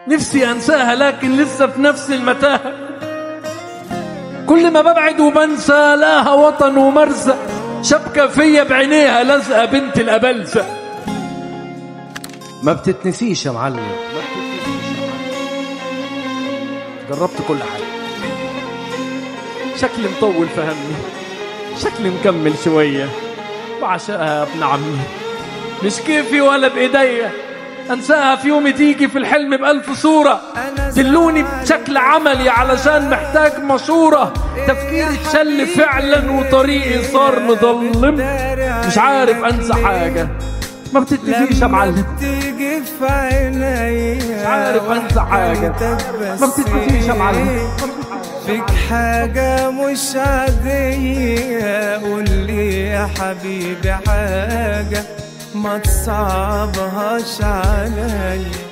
نفسي انساها لكن لسه في نفس المتاهه كل ما ببعد وبنسى لها وطن ومرسى شبكة فيا بعينيها لازقة بنت الأبلسة ما بتتنسيش يا معلم ما بتتنسيش يا معلم جربت كل حاجة شكلي مطول فهمني شكلي مكمل شوية بعشقها يا ابن عمي مش كيفي ولا بإيديا انساها في يوم تيجي في الحلم بألف صورة دلوني بشكل عملي علشان محتاج مشورة تفكيري اتشل فعلا وطريقي صار مظلم مش عارف انسى حاجة ما بتتنسيش يا معلم تيجي في عيني مش عارف انسى حاجة ما بتتنسيش يا معلم فيك حاجة مش عادية قول لي يا حبيبي حاجة ما تصعبهاش عليا